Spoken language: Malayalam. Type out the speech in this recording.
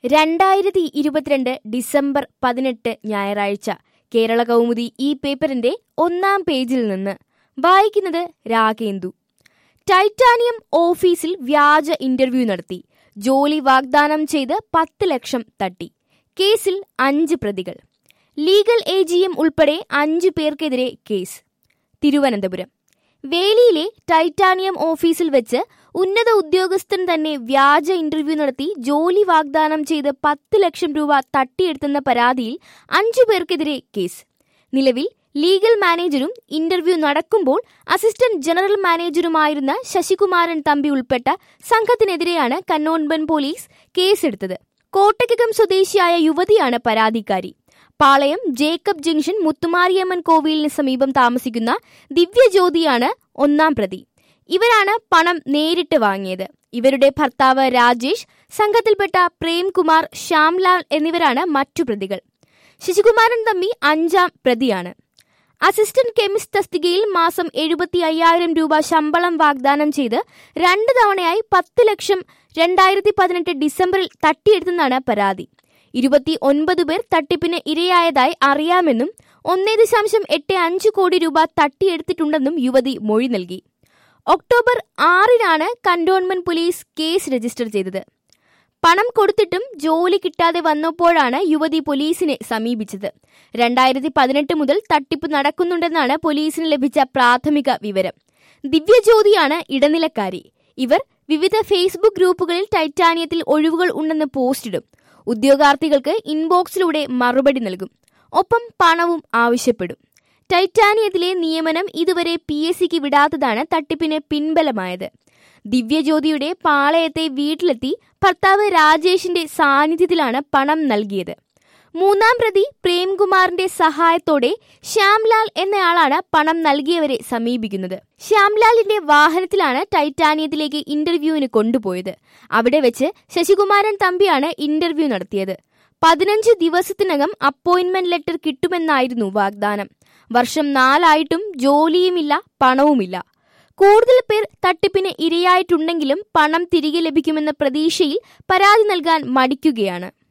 രണ്ടായിരത്തി ഇരുപത്തിരണ്ട് ഡിസംബർ പതിനെട്ട് ഞായറാഴ്ച കേരള കൗമുദി ഈ പേപ്പറിന്റെ ഒന്നാം പേജിൽ നിന്ന് വായിക്കുന്നത് രാഗേന്ദു ടൈറ്റാനിയം ഓഫീസിൽ വ്യാജ ഇന്റർവ്യൂ നടത്തി ജോലി വാഗ്ദാനം ചെയ്ത് പത്ത് ലക്ഷം തട്ടി കേസിൽ അഞ്ച് പ്രതികൾ ലീഗൽ എ ജി എം ഉൾപ്പെടെ അഞ്ചു പേർക്കെതിരെ കേസ് തിരുവനന്തപുരം വേലിയിലെ ടൈറ്റാനിയം ഓഫീസിൽ വെച്ച് ഉന്നത ഉദ്യോഗസ്ഥൻ തന്നെ വ്യാജ ഇന്റർവ്യൂ നടത്തി ജോലി വാഗ്ദാനം ചെയ്ത് പത്ത് ലക്ഷം രൂപ തട്ടിയെടുത്തെന്ന പരാതിയിൽ അഞ്ചു പേർക്കെതിരെ കേസ് നിലവിൽ ലീഗൽ മാനേജരും ഇന്റർവ്യൂ നടക്കുമ്പോൾ അസിസ്റ്റന്റ് ജനറൽ മാനേജറുമായിരുന്ന ശശികുമാരൻ തമ്പി ഉൾപ്പെട്ട സംഘത്തിനെതിരെയാണ് കന്നോൺബൻ പോലീസ് കേസെടുത്തത് കോട്ടയ്ക്കകം സ്വദേശിയായ യുവതിയാണ് പരാതിക്കാരി പാളയം ജേക്കബ് ജംഗ്ഷൻ മുത്തുമാരിയമ്മൻ കോവിലിന് സമീപം താമസിക്കുന്ന ദിവ്യജ്യോതിയാണ് ഒന്നാം പ്രതി ഇവരാണ് പണം നേരിട്ട് വാങ്ങിയത് ഇവരുടെ ഭർത്താവ് രാജേഷ് സംഘത്തിൽപ്പെട്ട പ്രേംകുമാർ ശ്യാംലാൽ എന്നിവരാണ് മറ്റു പ്രതികൾ ശശികുമാരൻ തമ്പി അഞ്ചാം പ്രതിയാണ് അസിസ്റ്റന്റ് കെമിസ്റ്റ് തസ്തികയിൽ മാസം എഴുപത്തി അയ്യായിരം രൂപ ശമ്പളം വാഗ്ദാനം ചെയ്ത് രണ്ട് തവണയായി പത്ത് ലക്ഷം രണ്ടായിരത്തി പതിനെട്ട് ഡിസംബറിൽ തട്ടിയെടുത്തെന്നാണ് പരാതി ഇരുപത്തി ഒൻപത് പേർ തട്ടിപ്പിന് ഇരയായതായി അറിയാമെന്നും ഒന്നേ ദശാംശം എട്ട് അഞ്ച് കോടി രൂപ തട്ടിയെടുത്തിട്ടുണ്ടെന്നും യുവതി മൊഴി നൽകി ഒക്ടോബർ ആറിനാണ് കന്റോൺമെന്റ് പോലീസ് കേസ് രജിസ്റ്റർ ചെയ്തത് പണം കൊടുത്തിട്ടും ജോലി കിട്ടാതെ വന്നപ്പോഴാണ് യുവതി പോലീസിനെ സമീപിച്ചത് രണ്ടായിരത്തി പതിനെട്ട് മുതൽ തട്ടിപ്പ് നടക്കുന്നുണ്ടെന്നാണ് പോലീസിന് ലഭിച്ച പ്രാഥമിക വിവരം ദിവ്യജ്യോതിയാണ് ഇടനിലക്കാരി ഇവർ വിവിധ ഫേസ്ബുക്ക് ഗ്രൂപ്പുകളിൽ ടൈറ്റാനിയത്തിൽ ഒഴിവുകൾ ഉണ്ടെന്ന് പോസ്റ്റിടും ഉദ്യോഗാർത്ഥികൾക്ക് ഇൻബോക്സിലൂടെ മറുപടി നൽകും ഒപ്പം പണവും ആവശ്യപ്പെടും ടൈറ്റാനിയത്തിലെ നിയമനം ഇതുവരെ പി എസ് സിക്ക് വിടാത്തതാണ് തട്ടിപ്പിന് പിൻബലമായത് ദിവ്യജ്യോതിയുടെ പാളയത്തെ വീട്ടിലെത്തി ഭർത്താവ് രാജേഷിന്റെ സാന്നിധ്യത്തിലാണ് പണം നൽകിയത് മൂന്നാം പ്രതി പ്രേംകുമാറിന്റെ സഹായത്തോടെ ശ്യാംലാൽ എന്നയാളാണ് പണം നൽകിയവരെ സമീപിക്കുന്നത് ശ്യാംലാലിന്റെ വാഹനത്തിലാണ് ടൈറ്റാനിയത്തിലേക്ക് ഇന്റർവ്യൂവിന് കൊണ്ടുപോയത് അവിടെ വെച്ച് ശശികുമാരൻ തമ്പിയാണ് ഇന്റർവ്യൂ നടത്തിയത് പതിനഞ്ച് ദിവസത്തിനകം അപ്പോയിന്റ്മെന്റ് ലെറ്റർ കിട്ടുമെന്നായിരുന്നു വാഗ്ദാനം വർഷം നാലായിട്ടും ജോലിയുമില്ല പണവുമില്ല കൂടുതൽ പേർ തട്ടിപ്പിന് ഇരയായിട്ടുണ്ടെങ്കിലും പണം തിരികെ ലഭിക്കുമെന്ന പ്രതീക്ഷയിൽ പരാതി നൽകാൻ മടിക്കുകയാണ്